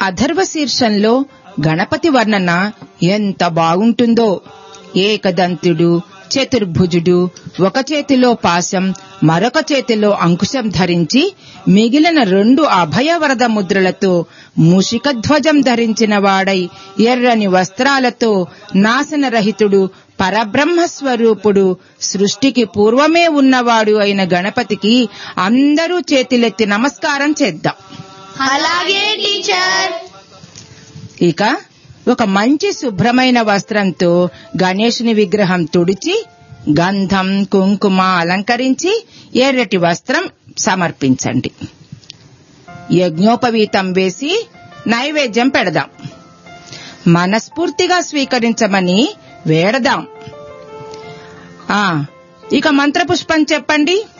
అథర్వ శీర్షంలో గణపతి వర్ణన ఎంత బాగుంటుందో ఏకదంతుడు చతుర్భుజుడు ఒక చేతిలో పాశం మరొక చేతిలో అంకుశం ధరించి మిగిలిన రెండు అభయవరద ముద్రలతో ముషికధ్వజం ధరించిన వాడై ఎర్రని వస్త్రాలతో నాశనరహితుడు పరబ్రహ్మ స్వరూపుడు సృష్టికి పూర్వమే ఉన్నవాడు అయిన గణపతికి అందరూ చేతులెత్తి నమస్కారం చేద్దాం అలాగే టీచర్ ఇక ఒక మంచి శుభ్రమైన వస్త్రంతో గణేశుని విగ్రహం తుడిచి గంధం కుంకుమ అలంకరించి ఎర్రటి వస్త్రం సమర్పించండి యజ్ఞోపవీతం వేసి నైవేద్యం పెడదాం మనస్ఫూర్తిగా స్వీకరించమని వేడదాం ఆ ఇక మంత్రపుష్పం చెప్పండి